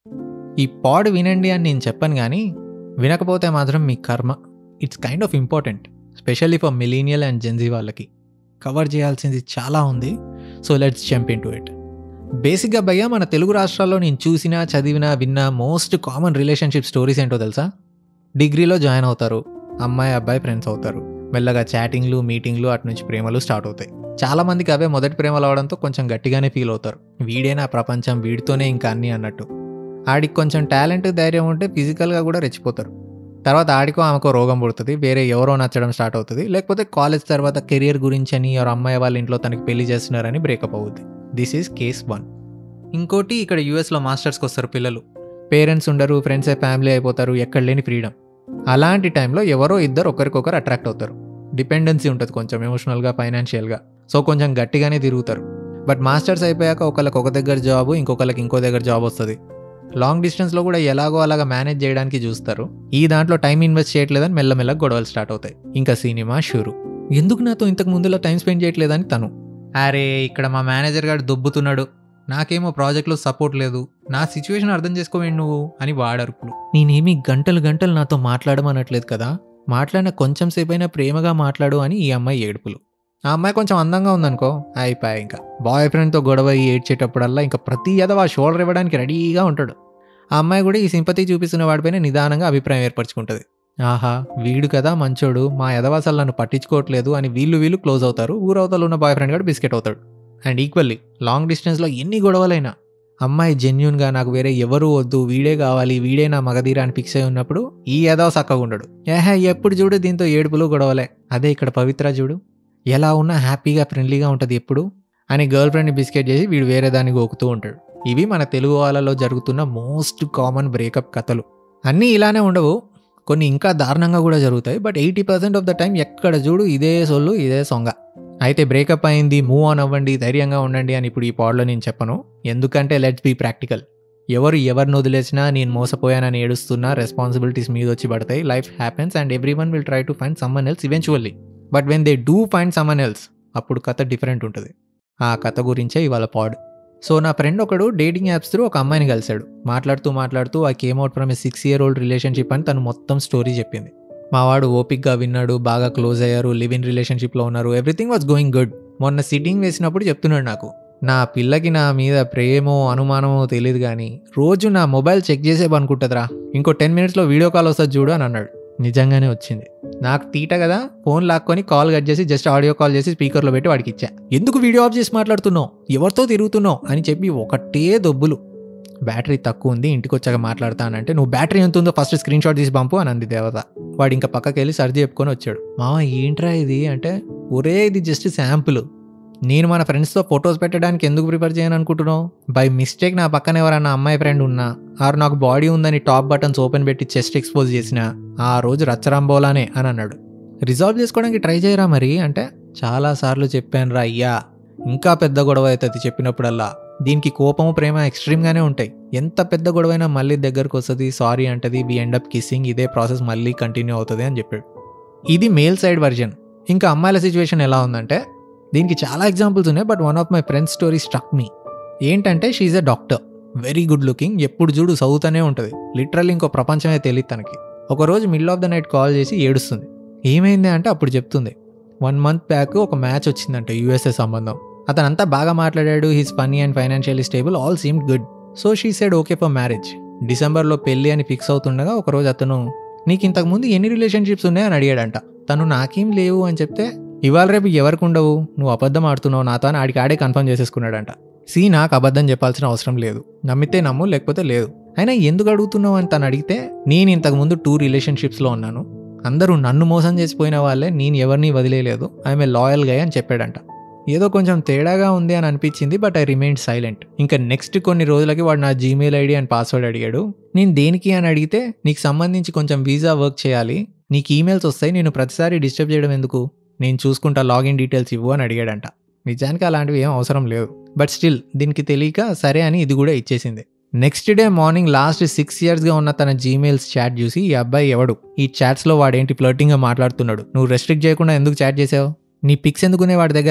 ఈ పాడ్ వినండి అని నేను చెప్పను కానీ వినకపోతే మాత్రం మీ కర్మ it's kind of important specially for millennial and Gen Z వాళ్ళకి కవర్ చేయాల్సింది చాలా ఉంది so let's jump into it బేసిక్గా భయ్య మన తెలుగు రాష్ట్రాల్లో నేను చూసిన చదివిన విన్న మోస్ట్ కామన్ రిలేషన్షిప్ స్టోరీస్ ఏంటో తెలుసా డిగ్రీలో జాయిన్ అవుతారు అమ్మాయి అబ్బాయి ఫ్రెండ్స్ అవుతారు మెల్లగా చాటింగ్లు మీటింగ్లు అటు నుంచి ప్రేమలు స్టార్ట్ అవుతాయి చాలా మందికి అవే మొదటి ప్రేమలు అవడంతో కొంచెం గట్టిగానే ఫీల్ అవుతారు వీడే నా ప్రపంచం వీడితోనే ఇంకా అన్ని అన్నట్టు ఆడికి కొంచెం టాలెంట్ ధైర్యం ఉంటే ఫిజికల్గా కూడా రెచ్చిపోతారు తర్వాత ఆడికో ఆమెకో రోగం పుడుతుంది వేరే ఎవరో నచ్చడం స్టార్ట్ అవుతుంది లేకపోతే కాలేజ్ తర్వాత కెరియర్ గురించి అని ఎవరు అమ్మాయి వాళ్ళ ఇంట్లో తనకి పెళ్లి చేస్తున్నారని బ్రేకప్ అవుద్ది దిస్ ఈజ్ కేస్ వన్ ఇంకోటి ఇక్కడ యూఎస్లో మాస్టర్స్కి వస్తారు పిల్లలు పేరెంట్స్ ఉండరు ఫ్రెండ్సే ఫ్యామిలీ అయిపోతారు ఎక్కడ లేని ఫ్రీడమ్ అలాంటి టైంలో ఎవరో ఇద్దరు ఒకరికొకరు అట్రాక్ట్ అవుతారు డిపెండెన్సీ ఉంటుంది కొంచెం ఎమోషనల్గా ఫైనాన్షియల్గా సో కొంచెం గట్టిగానే తిరుగుతారు బట్ మాస్టర్స్ అయిపోయాక ఒకళ్ళకి ఒక దగ్గర జాబ్ ఇంకొకళ్ళకి ఇంకో దగ్గర జాబ్ వస్తుంది లాంగ్ డిస్టెన్స్లో కూడా ఎలాగో అలాగా మేనేజ్ చేయడానికి చూస్తారు ఈ దాంట్లో టైం ఇన్వెస్ట్ చేయట్లేదని మెల్లమెల్లగా గొడవలు స్టార్ట్ అవుతాయి ఇంకా సినిమా షూరు ఎందుకు నాతో ఇంతకు ముందులో టైం స్పెండ్ చేయట్లేదని తను అరే ఇక్కడ మా మేనేజర్ గారు దొబ్బుతున్నాడు నాకేమో ప్రాజెక్ట్లో సపోర్ట్ లేదు నా సిచ్యువేషన్ అర్థం చేసుకోవేండి నువ్వు అని వాడరుపులు నేనేమి గంటలు గంటలు నాతో మాట్లాడమనట్లేదు కదా మాట్లాడిన కొంచెం సేపైనా ప్రేమగా మాట్లాడు అని ఈ అమ్మాయి ఏడుపులు ఆ అమ్మాయి కొంచెం అందంగా ఉందనుకో అయిపోయా ఇంకా బాయ్ ఫ్రెండ్తో గొడవ అయ్యి ఏడ్చేటప్పుడల్లా ఇంకా ప్రతి ఎదవ షోల్డర్ ఇవ్వడానికి రెడీగా ఉంటాడు ఆ అమ్మాయి కూడా ఈ సింపతి చూపిస్తున్న వాడిపైన నిదానంగా అభిప్రాయం ఏర్పరచుకుంటుంది ఆహా వీడు కదా మంచోడు మా ఎదవాసలు నన్ను పట్టించుకోవట్లేదు అని వీళ్ళు వీళ్ళు క్లోజ్ అవుతారు ఊరవతలు ఉన్న బాయ్ ఫ్రెండ్ కూడా బిస్కెట్ అవుతాడు అండ్ ఈక్వల్లీ లాంగ్ డిస్టెన్స్లో ఎన్ని గొడవలైనా అమ్మాయి జెన్యున్గా నాకు వేరే ఎవరు వద్దు వీడే కావాలి వీడే నా మగధీరా అని ఫిక్స్ అయి ఉన్నప్పుడు ఈ ఏదో చక్కగా ఉండడు ఏహే ఎప్పుడు చూడు దీంతో ఏడుపులు గొడవలే అదే ఇక్కడ పవిత్ర చూడు ఎలా ఉన్నా హ్యాపీగా ఫ్రెండ్లీగా ఉంటుంది ఎప్పుడు అని గర్ల్ ఫ్రెండ్ని బిస్కెట్ చేసి వీడు వేరే దాన్ని గోకుతూ ఉంటాడు ఇవి మన తెలుగు వాళ్ళలో జరుగుతున్న మోస్ట్ కామన్ బ్రేకప్ కథలు అన్నీ ఇలానే ఉండవు కొన్ని ఇంకా దారుణంగా కూడా జరుగుతాయి but eighty percent of the time ఎక్కడ చూడు ఇదే సొల్లు ఇదే సొంగ అయితే బ్రేకప్ అయింది మూవ్ ఆన్ అవ్వండి ధైర్యంగా ఉండండి అని ఇప్పుడు ఈ పాడ్లో నేను చెప్పను ఎందుకంటే లెట్స్ బీ ప్రాక్టికల్ ఎవరు ఎవరిని వదిలేసినా నేను మోసపోయానని ఏడుస్తున్నా రెస్పాన్సిబిలిటీస్ మీద వచ్చి పడతాయి life happens and everyone will try to find someone else eventually but when they do find someone else అప్పుడు కథ డిఫరెంట్ ఉంటుంది ఆ కథ గురించే ఇవాళ పాడ్ సో నా ఫ్రెండ్ ఒకడు డేటింగ్ యాప్స్ త్రూ ఒక అమ్మాయిని కలిశాడు మాట్లాడుతూ మాట్లాడుతూ ఆ came out from a six year old relationship అని తను మొత్తం స్టోరీ చెప్పింది మా వాడు ఓపిక్గా విన్నాడు బాగా క్లోజ్ అయ్యారు లివ్ ఇన్ రిలేషన్షిప్లో ఉన్నారు ఎవ్రీథింగ్ వాజ్ గోయింగ్ గుడ్ మొన్న సిట్టింగ్ వేసినప్పుడు చెప్తున్నాడు నాకు నా పిల్లకి నా మీద ప్రేమో అనుమానమో తెలియదు కానీ రోజు నా మొబైల్ చెక్ చేసేవనుకుంటుందిరా ఇంకో టెన్ మినిట్స్లో వీడియో కాల్ వస్తుంది చూడు అని అన్నాడు నిజంగానే వచ్చింది నాకు తీట కదా ఫోన్ లాక్కొని కాల్ కట్ చేసి జస్ట్ ఆడియో కాల్ చేసి స్పీకర్లో పెట్టి వాడికి ఇచ్చా ఎందుకు వీడియో ఆఫ్ చేసి మాట్లాడుతున్నావు ఎవరితో తిరుగుతున్నావు అని చెప్పి ఒకటే దొబ్బులు బ్యాటరీ తక్కువ ఉంది ఇంటికి వచ్చాక మాట్లాడతానంటే నువ్వు బ్యాటరీ ఎంత ఉందో ఫస్ట్ స్క్రీన్ షాట్ తీసి పంపు అని అంది దేవత వాడు ఇంకా పక్కకి వెళ్ళి సర్ది చెప్పుకొని వచ్చాడు మామ ఏంట్రా ఇది అంటే ఒరే ఇది జస్ట్ శాంపుల్ నేను మన ఫ్రెండ్స్తో ఫొటోస్ పెట్టడానికి ఎందుకు ప్రిపేర్ చేయను అనుకుంటున్నావు బై మిస్టేక్ నా పక్కన ఎవరన్నా అమ్మాయి ఫ్రెండ్ ఉన్నా ఆరు నాకు బాడీ ఉందని టాప్ బటన్స్ ఓపెన్ పెట్టి చెస్ట్ ఎక్స్పోజ్ చేసిన ఆ రోజు రచ్చరంబోలానే అని అన్నాడు రిజాల్వ్ చేసుకోవడానికి ట్రై చేయరా మరి అంటే చాలాసార్లు చెప్పాను రా అయ్యా ఇంకా పెద్ద గొడవ అవుతుంది చెప్పినప్పుడల్లా దీనికి కోపము ప్రేమ ఎక్స్ట్రీమ్గానే ఉంటాయి ఎంత పెద్ద గొడవైనా మళ్ళీ దగ్గరకు వస్తుంది సారీ అంటది వి ఎండ్ అప్ కిస్సింగ్ ఇదే ప్రాసెస్ మళ్ళీ కంటిన్యూ అవుతుంది అని చెప్పాడు ఇది మేల్ సైడ్ వర్జన్ ఇంకా అమ్మాయిల సిచ్యువేషన్ ఎలా ఉందంటే దీనికి చాలా ఎగ్జాంపుల్స్ ఉన్నాయి but one of my friends story struck me ఏంటంటే she's a doctor very good looking ఎప్పుడు చూడు చదువుతూనే ఉంటుంది లిటరల్లీ ఇంకో ప్రపంచమే తెలియదు తనకి ఒకరోజు middle of the night call చేసి ఏడుస్తుంది ఏమైంది అంటే అప్పుడు చెప్తుంది వన్ మంత్ బ్యాక్ ఒక మ్యాచ్ వచ్చిందంట యూఎస్ఏ సంబంధం అతనంతా బాగా మాట్లాడాడు he's funny and financially stable all seem good so she said okay for marriage డిసెంబర్లో పెళ్ళి అని ఫిక్స్ అవుతుండగా ఒకరోజు అతను నీకు ఇంతకుముందు ఎన్ని రిలేషన్షిప్స్ ఉన్నాయని అడిగాడంట తను నాకేం లేవు అని చెప్తే ఇవాళ రేపు ఎవరికి ఉండవు నువ్వు అబద్ధం ఆడుతున్నావు నాతో అని ఆడికి ఆడే కన్ఫర్మ్ చేసేసుకున్నాడంట సి నాకు అబద్ధం చెప్పాల్సిన అవసరం లేదు నమ్మితే నమ్ము లేకపోతే లేదు అయినా ఎందుకు అడుగుతున్నావు అని తను అడిగితే నేను ఇంతకుముందు టూ రిలేషన్షిప్స్లో ఉన్నాను అందరూ నన్ను మోసం చేసిపోయిన వాళ్ళే నేను ఎవరిని వదిలేయలేదు ఐఎమ్ ఏ లాయల్ గై అని చెప్పాడంట ఏదో కొంచెం తేడాగా ఉంది అని అనిపించింది బట్ ఐ రిమైన్ సైలెంట్ ఇంకా నెక్స్ట్ కొన్ని రోజులకి వాడు నా జీమెయిల్ ఐడి అండ్ పాస్వర్డ్ అడిగాడు నేను దేనికి అని అడిగితే నీకు సంబంధించి కొంచెం వీసా వర్క్ చేయాలి నీకు ఈమెయిల్స్ వస్తాయి నేను ప్రతిసారి డిస్టర్బ్ చేయడం ఎందుకు నేను చూసుకుంటా లాగిన్ డీటెయిల్స్ ఇవ్వు అని అడిగాడంట నిజానికి అలాంటివి ఏం అవసరం లేదు బట్ స్టిల్ దీనికి తెలియక సరే అని ఇది కూడా ఇచ్చేసింది next day morning last six ఇయర్స్గా ఉన్న తన జీమెయిల్స్ చాట్ చూసి ఈ అబ్బాయి ఎవడు ఈ చాట్స్లో వాడేంటి ఫ్లర్టింగ్గా మాట్లాడుతున్నాడు నువ్వు రెస్ట్రిక్ట్ చేయకుండా ఎందుకు చాట్ చేసావు నీ పిక్స్ ఎందుకునే వాడి దగ్గర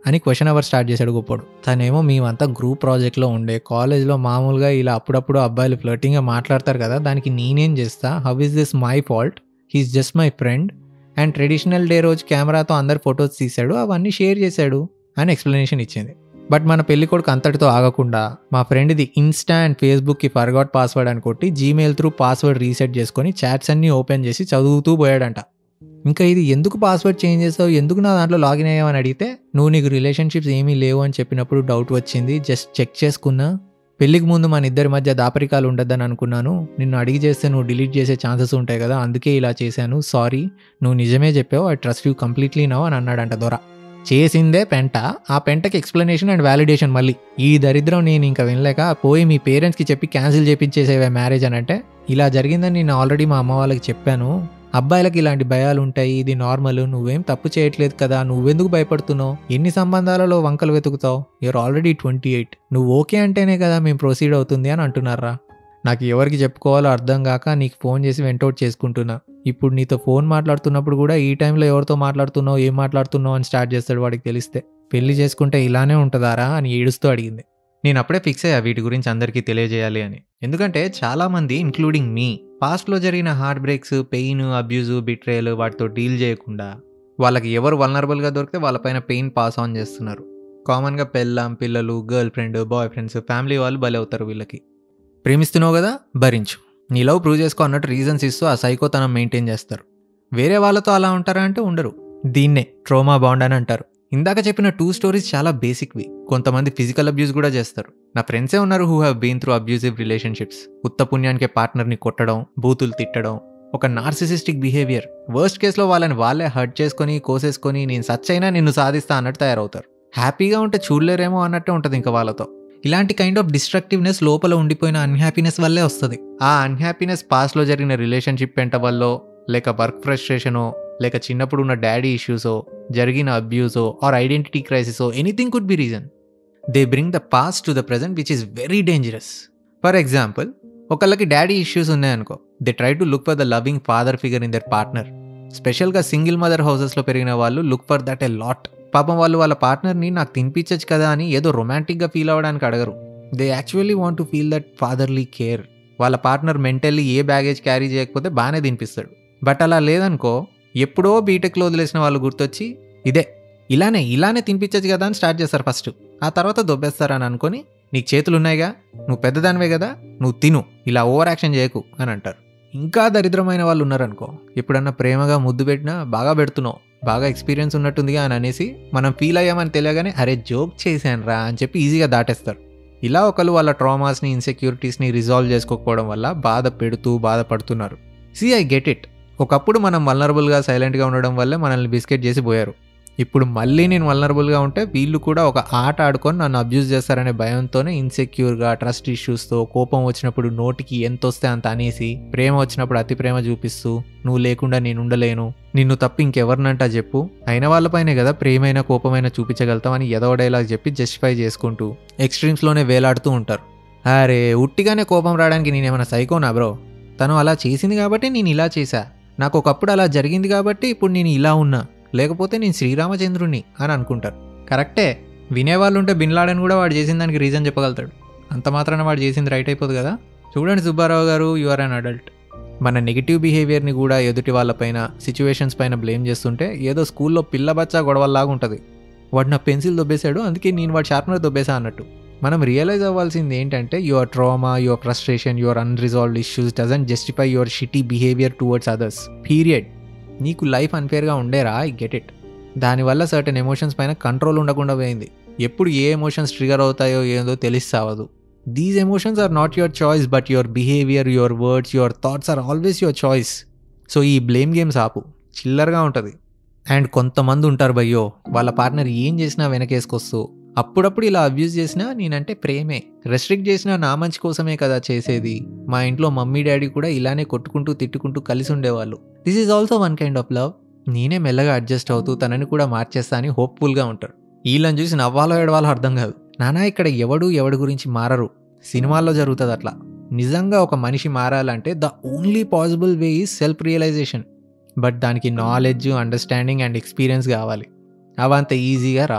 అని క్వశ్చన్ అవర్ స్టార్ట్ చేశాడు గొప్పడు తనేమో మేమంతా గ్రూప్ ప్రాజెక్ట్లో ఉండే కాలేజ్లో మామూలుగా ఇలా అప్పుడప్పుడు అబ్బాయిలు ఫ్లర్టింగ్గా మాట్లాడతారు కదా దానికి నేనేం చేస్తా how is this my fault he's just my friend and traditional day రోజు కెమెరాతో అందరు ఫొటోస్ తీశాడు అవన్నీ షేర్ చేశాడు అని ఎక్స్ప్లెనేషన్ ఇచ్చింది బట్ మన పెళ్లి కొడుకు అంతటితో ఆగకుండా మా ఫ్రెండ్ది ఇన్స్టా అండ్ ఫేస్బుక్కి ఫర్గాట్ పాస్వర్డ్ అని కొట్టి జీమెయిల్ త్రూ పాస్వర్డ్ రీసెట్ చేసుకొని చాట్స్ అన్నీ ఓపెన్ చేసి చదువుతూ పోయాడంట ఇంకా ఇది ఎందుకు పాస్వర్డ్ చేంజ్ చేస్తావు ఎందుకు నా దాంట్లో లాగిన్ అయ్యావని అడిగితే నువ్వు నీకు రిలేషన్షిప్స్ ఏమీ లేవు అని చెప్పినప్పుడు డౌట్ వచ్చింది జస్ట్ చెక్ చేసుకున్నా పెళ్లికి ముందు మన ఇద్దరి మధ్య దాపరికాలు ఉండద్దని అనుకున్నాను నిన్ను అడిగి చేస్తే నువ్వు డిలీట్ చేసే ఛాన్సెస్ ఉంటాయి కదా అందుకే ఇలా చేశాను సారీ నువ్వు నిజమే చెప్పావు I trust you completely now అని అన్నాడంట దొర చేసిందే పెంట ఆ పెంటకి ఎక్స్ప్లెనేషన్ అండ్ వ్యాలిడేషన్ మళ్ళీ ఈ దరిద్రం నేను ఇంకా వినలేక పోయి మీ పేరెంట్స్కి చెప్పి క్యాన్సిల్ చేపించేసేవే మ్యారేజ్ అని అంటే ఇలా జరిగిందని నేను ఆల్రెడీ మా అమ్మ వాళ్ళకి చెప్పాను అబ్బాయిలకి ఇలాంటి భయాలు ఉంటాయి ఇది నార్మల్ నువ్వేం తప్పు చేయట్లేదు కదా నువ్వెందుకు భయపడుతున్నావు ఎన్ని సంబంధాలలో వంకలు వెతుకుతావు యూఆర్ ఆల్రెడీ ట్వంటీ ఎయిట్ నువ్వు ఓకే అంటేనే కదా మేము ప్రొసీడ్ అవుతుంది అని అంటున్నారా నాకు ఎవరికి చెప్పుకోవాలో అర్థం కాక నీకు ఫోన్ చేసి వెంటౌట్ చేసుకుంటున్నా ఇప్పుడు నీతో ఫోన్ మాట్లాడుతున్నప్పుడు కూడా ఈ టైంలో ఎవరితో మాట్లాడుతున్నావు ఏం మాట్లాడుతున్నావు అని స్టార్ట్ చేస్తాడు వాడికి తెలిస్తే పెళ్లి చేసుకుంటే ఇలానే ఉంటుందారా అని ఏడుస్తూ అడిగింది నేను అప్పుడే ఫిక్స్ అయ్యా వీటి గురించి అందరికీ తెలియజేయాలి అని ఎందుకంటే చాలామంది ఇంక్లూడింగ్ మీ పాస్ట్లో జరిగిన heart breaks pain abuse betrayal వాటితో డీల్ చేయకుండా వాళ్ళకి ఎవరు వల్నరబుల్గా దొరికితే వాళ్ళపైన పెయిన్ పాస్ ఆన్ చేస్తున్నారు కామన్గా పెళ్ళాం పిల్లలు girlfriend boyfriends family వాళ్ళు బలి అవుతారు వీళ్ళకి ప్రేమిస్తున్నావు కదా భరించు నీ లవ్ ప్రూవ్ చేసుకో అన్నట్టు రీజన్స్ ఇస్తూ ఆ సైకోతనం మెయింటైన్ చేస్తారు వేరే వాళ్ళతో అలా ఉంటారా అంటే ఉండరు దీన్నే ట్రోమా బాండ్ అని అంటారు ఇందాక చెప్పిన టూ స్టోరీస్ చాలా బేసిక్వి కొంతమంది ఫిజికల్ అబ్యూస్ కూడా చేస్తారు నా ఫ్రెండ్సే ఉన్నారు who have been through abusive relationships ఉత్త పుణ్యానికి పార్ట్నర్ని కొట్టడం బూతులు తిట్టడం ఒక నార్సిసిస్టిక్ బిహేవియర్ వర్స్ట్ కేసులో వాళ్ళని వాళ్ళే హర్ట్ చేసుకొని కోసేసుకొని నేను సచ్ అయినా నిన్ను సాధిస్తా అన్నట్టు తయారవుతారు హ్యాపీగా ఉంటే చూడలేరేమో అన్నట్టే ఉంటుంది ఇంకా వాళ్ళతో ఇలాంటి కైండ్ ఆఫ్ డిస్ట్రక్టివ్నెస్ లోపల ఉండిపోయిన అన్హ్యాపీనెస్ వల్లే వస్తుంది ఆ అన్హ్యాపీనెస్ పాస్ట్లో జరిగిన రిలేషన్షిప్ పెంట వల్ల లేక వర్క్ ఫ్రస్ట్రేషనో లేక చిన్నప్పుడు ఉన్న డాడీ ఇష్యూసో జరిగిన అబ్యూసో ఆర్ ఐడెంటిటీ క్రైసిసో anything could be reason they bring the past to the present which is very dangerous for example ఒకళ్ళకి డాడీ ఇష్యూస్ ఉన్నాయనుకో they try to look for the loving father figure in their partner స్పెషల్గా single mother హౌసెస్లో పెరిగిన వాళ్ళు look for that a lot పాపం వాళ్ళు వాళ్ళ పార్ట్నర్ని నాకు తినిపించచ్చు కదా అని ఏదో రొమాంటిక్గా ఫీల్ అవ్వడానికి అడగరు they actually want to feel that fatherly care వాళ్ళ partner mentally a baggage carry చేయకపోతే బాగానే తినిపిస్తాడు బట్ అలా లేదనుకో ఎప్పుడో బీటెక్లో వదిలేసిన వాళ్ళు గుర్తొచ్చి ఇదే ఇలానే ఇలానే తినిపించచ్చు కదా అని స్టార్ట్ చేస్తారు ఫస్ట్ ఆ తర్వాత దొబ్బేస్తారని అనుకొని నీకు చేతులు ఉన్నాయిగా నువ్వు పెద్దదానివే కదా నువ్వు తిను ఇలా ఓవర్ యాక్షన్ చేయకు అని అంటారు ఇంకా దరిద్రమైన వాళ్ళు ఉన్నారనుకో ఎప్పుడన్నా ప్రేమగా ముద్దు పెట్టినా బాగా పెడుతున్నావు బాగా ఎక్స్పీరియన్స్ ఉన్నట్టుందిగా అని అనేసి మనం ఫీల్ అయ్యామని తెలియగానే అరే జోక్ చేశాను రా అని చెప్పి ఈజీగా దాటేస్తారు ఇలా ఒకరు వాళ్ళ ట్రామాస్ని ఇన్సెక్యూరిటీస్ని రిజాల్వ్ చేసుకోకపోవడం వల్ల బాధ పెడుతూ బాధపడుతున్నారు సి ఐ గెట్ ఇట్ ఒకప్పుడు మనం వల్నరబుల్గా సైలెంట్గా ఉండడం వల్లే మనల్ని బిస్కెట్ చేసి పోయారు ఇప్పుడు మళ్ళీ నేను వల్నరబుల్గా ఉంటే వీళ్ళు కూడా ఒక ఆట ఆడుకొని నన్ను అబ్యూజ్ చేస్తారనే భయంతోనే ఇన్సెక్యూర్గా ట్రస్ట్ ఇష్యూస్తో కోపం వచ్చినప్పుడు నోటికి ఎంత వస్తే అంత అనేసి ప్రేమ వచ్చినప్పుడు అతి ప్రేమ చూపిస్తూ నువ్వు లేకుండా నేను ఉండలేను నిన్ను తప్ప ఇంకెవరినంటా చెప్పు అయిన వాళ్ళపైనే కదా ప్రేమైన కోపమైన చూపించగలుగుతామని ఎదవ డైలాగ్ చెప్పి జస్టిఫై చేసుకుంటూ ఎక్స్ట్రీమ్స్లోనే వేలాడుతూ ఉంటారు అరే ఉట్టిగానే కోపం రావడానికి నేనేమైనా సైకోనా బ్రో తను అలా చేసింది కాబట్టి నేను ఇలా చేశా నాకు ఒకప్పుడు అలా జరిగింది కాబట్టి ఇప్పుడు నేను ఇలా ఉన్నా లేకపోతే నేను శ్రీరామచంద్రుణ్ణి అని అనుకుంటారు కరెక్టే వినేవాళ్ళు ఉంటే బిన్లాడని కూడా వాడు చేసిన దానికి రీజన్ చెప్పగలుగుతాడు అంత మాత్రాన వాడు చేసింది రైట్ అయిపోదు కదా చూడండి సుబ్బారావు గారు యు ఆర్ అన్ అడల్ట్ మన నెగిటివ్ బిహేవియర్ని కూడా ఎదుటి వాళ్ళపైన సిచ్యువేషన్స్ పైన బ్లేమ్ చేస్తుంటే ఏదో స్కూల్లో పిల్ల బచ్చా గొడవల్లాగా ఉంటుంది వాడు నా పెన్సిల్ దొబ్బేశాడు అందుకే నేను వాడు షార్ప్నర్ దొబ్బేసా అన్నట్టు మనం రియలైజ్ అవ్వాల్సింది ఏంటంటే your trauma your frustration your unresolved issues doesn't justify your shitty behaviour towards others period నీకు లైఫ్ అన్ఫేర్గా ఉండేరా ఐ గెట్ ఇట్ దానివల్ల సర్టన్ ఎమోషన్స్ పైన కంట్రోల్ ఉండకుండా పోయింది ఎప్పుడు ఏ ఎమోషన్స్ ట్రిగర్ అవుతాయో ఏందో తెలిసావదు these emotions are not your choice but your behaviour your words your thoughts are always your choice so ఈ బ్లేమ్ గేమ్స్ ఆపు చిల్లరగా ఉంటుంది అండ్ కొంతమంది ఉంటారు భయ్యో వాళ్ళ పార్ట్నర్ ఏం చేసినా వెనకేసుకొస్తూ అప్పుడప్పుడు ఇలా అబ్యూజ్ చేసినా నేనంటే ప్రేమే రెస్ట్రిక్ట్ చేసినా నా మంచి కోసమే కదా చేసేది మా ఇంట్లో మమ్మీ డాడీ కూడా ఇలానే కొట్టుకుంటూ తిట్టుకుంటూ కలిసి ఉండేవాళ్ళు this is also one kind of love నేనే మెల్లగా అడ్జస్ట్ అవుతూ తనని కూడా మార్చేస్తా అని హోప్ఫుల్గా ఉంటారు వీళ్ళని చూసి నవ్వాలో ఎడవాలో అర్థం కాదు నానా ఇక్కడ ఎవడు ఎవడి గురించి మారరు సినిమాల్లో జరుగుతుంది అట్లా నిజంగా ఒక మనిషి మారాలంటే the only possible way is self realization but దానికి నాలెడ్జ్ అండర్స్టాండింగ్ అండ్ ఎక్స్పీరియన్స్ కావాలి అవంత ఈజీగా రావు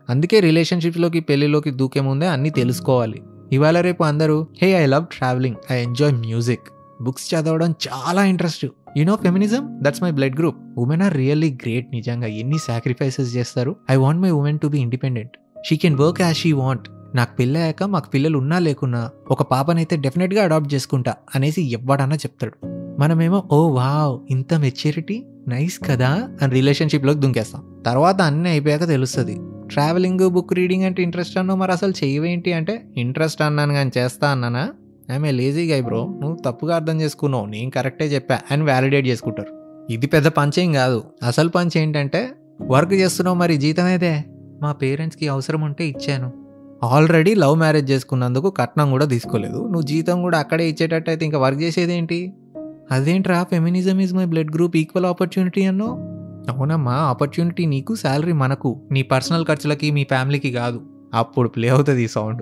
అందుకే రిలేషన్షిప్లోకి పెళ్లిలోకి దూకే ముందే అన్నీ తెలుసుకోవాలి ఇవాళ రేపు అందరూ hey I love travelling I enjoy music books చదవడం చాలా interest you know feminism that's my blood group women are really great నిజంగా ఎన్ని సాక్రిఫైసెస్ చేస్తారు I want my women to be independent she can work as she want నాకు పెళ్ళయ్యాక మాకు పిల్లలు ఉన్నా లేకున్నా ఒక పాపనైతే డెఫినెట్గా అడాప్ట్ చేసుకుంటా అనేసి ఎవ్వడన్నా చెప్తాడు మనమేమో ఓ వావ్ ఇంత మెచ్యూరిటీ నైస్ కదా అని రిలేషన్షిప్లోకి దుంకేస్తాం తర్వాత అన్నీ అయిపోయాక తెలుస్తుంది ట్రావెలింగ్ బుక్ రీడింగ్ అంటే ఇంట్రెస్ట్ అన్నావు మరి అసలు చెయ్యవేంటి అంటే ఇంట్రెస్ట్ అన్నాను కానీ చేస్తా అన్నానా I'm a lazy guy bro నువ్వు తప్పుగా అర్థం చేసుకున్నావు నేను కరెక్టే చెప్పా అని వ్యాలిడేట్ చేసుకుంటారు ఇది పెద్ద పంచేం కాదు అసలు పంచ్ ఏంటంటే వర్క్ చేస్తున్నావు మరి జీతం అయితే మా పేరెంట్స్కి అవసరం ఉంటే ఇచ్చాను ఆల్రెడీ లవ్ మ్యారేజ్ చేసుకున్నందుకు కట్నం కూడా తీసుకోలేదు నువ్వు జీతం కూడా అక్కడే ఇచ్చేటట్టు అయితే ఇంకా వర్క్ చేసేది ఏంటి అదేంట్రా feminism is my blood group equal opportunity అన్నో అవునమ్మా ఆపర్చునిటీ నీకు శాలరీ మనకు నీ పర్సనల్ ఖర్చులకి మీ ఫ్యామిలీకి కాదు అప్పుడు ప్లే అవుతుంది ఈ సౌండ్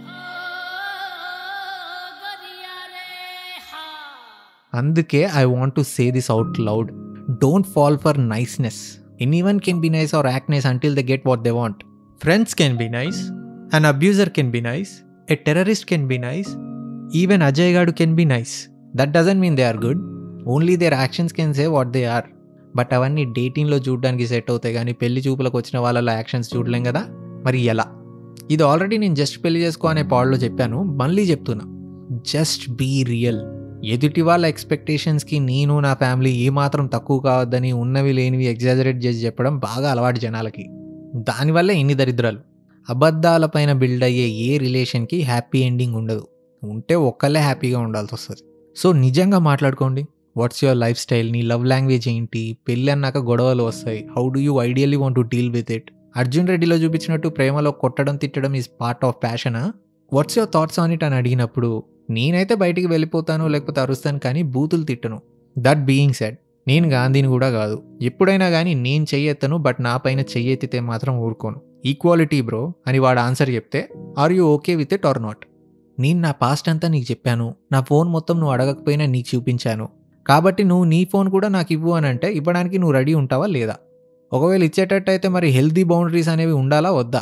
అందుకే I want to say this out loud don't fall for niceness anyone can be nice or act nice until the get what they want friends can be nice an abuser can be nice a terrorist can be nice even Ajay గాడు can be nice that doesn't mean they are good only their actions can say what they are but అవన్నీ డేటింగ్లో చూడడానికి set అవుతాయి కానీ పెళ్లి చూపులకు వచ్చిన వాళ్ళ యాక్షన్స్ చూడలేం కదా మరి ఎలా ఇది ఆల్రెడీ నేను జస్ట్ పెళ్లి చేసుకో అనే పాడలో చెప్పాను మళ్ళీ చెప్తున్నా జస్ట్ బీ రియల్ ఎదుటి వాళ్ళ ఎక్స్పెక్టేషన్స్కి నేను నా ఫ్యామిలీ ఏమాత్రం తక్కువ కావద్దని ఉన్నవి లేనివి ఎగ్జాజరేట్ చేసి చెప్పడం బాగా అలవాటు జనాలకి దానివల్ల ఇన్ని దరిద్రాలు అబద్ధాలపైన బిల్డ్ అయ్యే ఏ రిలేషన్కి హ్యాపీ ఎండింగ్ ఉండదు ఉంటే ఒక్కళ్ళే హ్యాపీగా ఉండాల్సి వస్తుంది సో నిజంగా మాట్లాడుకోండి వాట్స్ యువర్ లైఫ్ స్టైల్ నీ లవ్ లాంగ్వేజ్ ఏంటి పెళ్ళి అన్నాక గొడవలు వస్తాయి how do you ideally want to deal with it Arjun రెడ్డిలో చూపించినట్టు ప్రేమలో కొట్టడం తిట్టడం ఈజ్ పార్ట్ ఆఫ్ ప్యాషనా what's your thoughts on it అని అడిగినప్పుడు నేనైతే బయటికి వెళ్ళిపోతాను లేకపోతే అరుస్తాను కానీ బూతులు తిట్టను దట్ బీయింగ్ సెడ్ నేను గాంధీని కూడా కాదు ఎప్పుడైనా కానీ నేను చెయ్యెత్తను బట్ నా పైన చెయ్యెత్తితే మాత్రం ఊరుకోను ఈక్వాలిటీ బ్రో అని వాడు ఆన్సర్ చెప్తే are you okay with it or not నేను నా పాస్ట్ అంతా నీకు చెప్పాను నా ఫోన్ మొత్తం నువ్వు అడగకపోయినా నీకు చూపించాను కాబట్టి నువ్వు నీ ఫోన్ కూడా నాకు ఇవ్వు అని అంటే ఇవ్వడానికి నువ్వు రెడీ ఉంటావా లేదా ఒకవేళ ఇచ్చేటట్టు అయితే మరి హెల్దీ బౌండరీస్ అనేవి ఉండాలా వద్దా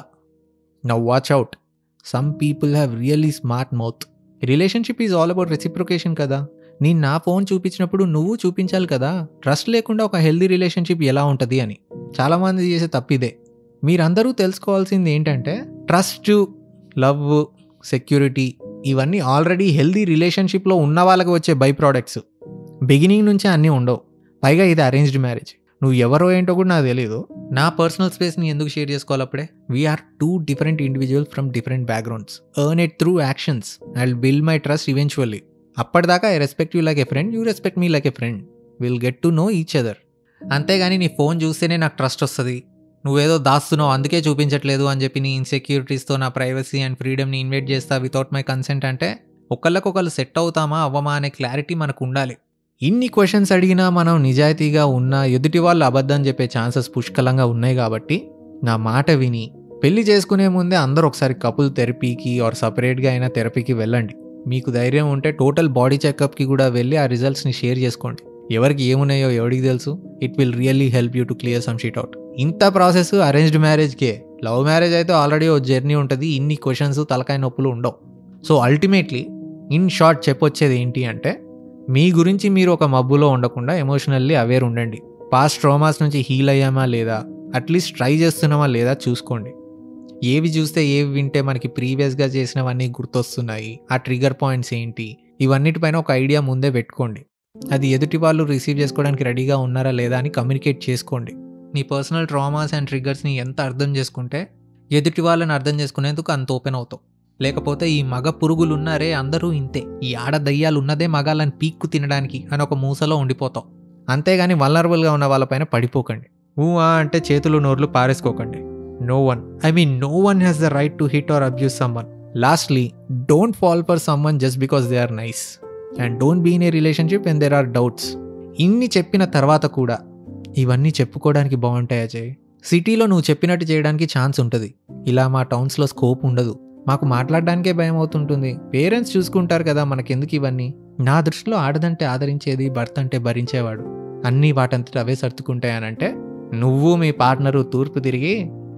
now watch out some people have really smart mouth relationship is all about reciprocation కదా నేను నా ఫోన్ చూపించినప్పుడు నువ్వు చూపించాలి కదా ట్రస్ట్ లేకుండా ఒక హెల్దీ రిలేషన్షిప్ ఎలా ఉంటుంది అని చాలామంది చేసే తప్పిదే మీరందరూ తెలుసుకోవాల్సింది ఏంటంటే ట్రస్ట్ లవ్ సెక్యూరిటీ ఇవన్నీ ఆల్రెడీ హెల్దీ రిలేషన్షిప్లో ఉన్న వాళ్ళకి వచ్చే బై ప్రోడక్ట్స్ బిగినింగ్ నుంచే అన్నీ ఉండవు పైగా ఇది అరేంజ్డ్ మ్యారేజ్ నువ్వు ఎవరో ఏంటో కూడా నాకు తెలియదు నా పర్సనల్ స్పేస్ని ఎందుకు షేర్ చేసుకోవాలి అప్పుడే we're two different individuals from different backgrounds earn it through actions I build my trust eventually అప్పటిదాకా I respect you like a friend you respect me like a friend will get to know each other అంతేగాని నీ phone చూస్తేనే నాకు trust వస్తుంది నువ్వేదో దాస్తున్నావు అందుకే చూపించట్లేదు అని చెప్పి నీ ఇన్సెక్యూరిటీస్తో నా ప్రైవసీ అండ్ ఫ్రీడమ్ని ఇన్వైట్ చేస్తా వితౌట్ మై కన్సెంట్ అంటే ఒకళ్ళకొకళ్ళు సెట్ అవుతామా అవ్వమా అనే క్లారిటీ మనకు ఉండాలి ఇన్ని క్వశ్చన్స్ అడిగినా మనం నిజాయితీగా ఉన్నా ఎదుటి వాళ్ళు అబద్ధం చెప్పే ఛాన్సెస్ పుష్కలంగా ఉన్నాయి కాబట్టి నా మాట విని పెళ్లి చేసుకునే ముందే అందరూ ఒకసారి కపుల్ థెరపీకి ఆర్ సపరేట్గా అయినా థెరపీకి వెళ్ళండి మీకు ధైర్యం ఉంటే టోటల్ బాడీ చెకప్కి కూడా వెళ్ళి ఆ రిజల్ట్స్ని షేర్ చేసుకోండి ఎవరికి ఏమున్నాయో ఎవరికి తెలుసు it will really help you to clear some shit out ఇంత ప్రాసెస్ అరేంజ్డ్ మ్యారేజ్కే లవ్ మ్యారేజ్ అయితే ఆల్రెడీ ఓ జర్నీ ఉంటుంది ఇన్ని క్వశ్చన్స్ తలకాయ నొప్పులు ఉండవు సో అల్టిమేట్లీ ఇన్ షార్ట్ చెప్పొచ్చేది ఏంటి అంటే మీ గురించి మీరు ఒక మబ్బులో ఉండకుండా ఎమోషనల్లీ అవేర్ ఉండండి పాస్ట్ ట్రోమాస్ నుంచి హీల్ అయ్యామా లేదా అట్లీస్ట్ ట్రై చేస్తున్నామా లేదా చూసుకోండి ఏవి చూస్తే ఏవి వింటే మనకి ప్రీవియస్గా చేసినవన్నీ గుర్తొస్తున్నాయి ఆ ట్రిగర్ పాయింట్స్ ఏంటి ఇవన్నిటిపైన ఒక ఐడియా ముందే పెట్టుకోండి అది ఎదుటి వాళ్ళు రిసీవ్ చేసుకోవడానికి రెడీగా ఉన్నారా లేదా అని కమ్యూనికేట్ చేసుకోండి మీ పర్సనల్ ట్రామాస్ అండ్ ట్రిగర్స్ని ఎంత అర్థం చేసుకుంటే ఎదుటి వాళ్ళని అర్థం చేసుకునేందుకు అంత ఓపెన్ అవుతావు లేకపోతే ఈ మగ పురుగులు ఉన్నారే అందరూ ఇంతే ఈ ఆడ దయ్యాలు ఉన్నదే మగాళ్ళని పీక్కు తినడానికి అని ఒక మూసలో ఉండిపోతాం అంతేగాని వల్నరబుల్గా ఉన్న వాళ్ళపైన పడిపోకండి ఊవా అంటే చేతులు నోర్లు పారేసుకోకండి no one I mean no one has the right to hit or abuse someone lastly don't fall for someone just because they are nice and don't be in a relationship and there are doubts ఇన్ని చెప్పిన తర్వాత కూడా ఇవన్నీ చెప్పుకోవడానికి బాగుంటాయి అజయ్ సిటీలో నువ్వు చెప్పినట్టు చేయడానికి ఛాన్స్ ఉంటుంది ఇలా మా టౌన్స్లో స్కోప్ ఉండదు మాకు మాట్లాడడానికే భయం అవుతుంటుంది పేరెంట్స్ చూసుకుంటారు కదా మనకెందుకు ఇవన్నీ నా దృష్టిలో ఆడదంటే ఆదరించేది భర్త అంటే భరించేవాడు అన్నీ వాటంతట అవే సర్దుకుంటాయనంటే నువ్వు మీ పార్ట్నరు తూర్పు తిరిగి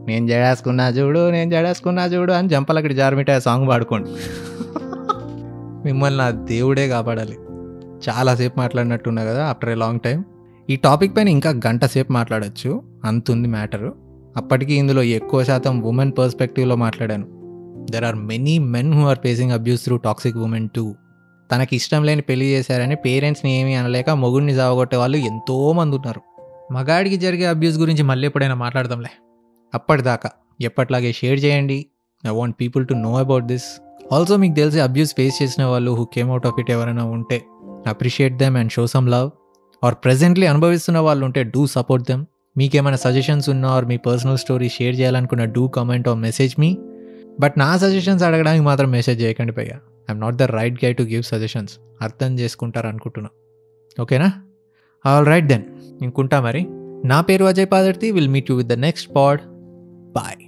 నేను జడేసుకున్నా చూడు నేను జడేసుకున్నా చూడు అని జంపలక్కడి జారమిట సాంగ్ పాడుకోండి మిమ్మల్ని నా దేవుడే కాపాడాలి చాలాసేపు మాట్లాడినట్టున్నా కదా ఆఫ్టర్ ఏ లాంగ్ టైం ఈ టాపిక్ పైన ఇంకా గంట సేపు మాట్లాడచ్చు అంతుంది మ్యాటరు అప్పటికి ఇందులో ఎక్కువ శాతం ఉమెన్ పర్స్పెక్టివ్లో మాట్లాడాను there are many men who are facing abuse through toxic women too తనకి ఇష్టం లేని పెళ్లి చేశారని పేరెంట్స్ని ఏమీ అనలేక మొగుడిని సాగొట్టే వాళ్ళు ఎంతో మంది ఉన్నారు మగాడికి జరిగే అబ్యూస్ గురించి మళ్ళీ ఎప్పుడైనా మాట్లాడదాంలే అప్పటిదాకా ఎప్పట్లాగే షేర్ చేయండి I want people to know about this also మీకు తెలిసి అబ్యూస్ ఫేస్ చేసిన వాళ్ళు who came out of it ఎవరైనా ఉంటే appreciate them and show some love or presently అనుభవిస్తున్న వాళ్ళు ఉంటే డూ సపోర్ట్ దెమ్ మీకేమైనా సజెషన్స్ ఉన్నా ఆర్ మీ పర్సనల్ స్టోరీ షేర్ చేయాలనుకున్న do comment or message me but నా సజెషన్స్ అడగడానికి మాత్రం మెసేజ్ చేయకండి పైగా I'm not the right guy to give suggestions అర్థం చేసుకుంటారు అనుకుంటున్నా ఓకేనా ఆల్ రైట్ దెన్ ఇంకుంటా మరి నా పేరు Ajay Padarthi will meet you with the next pod bye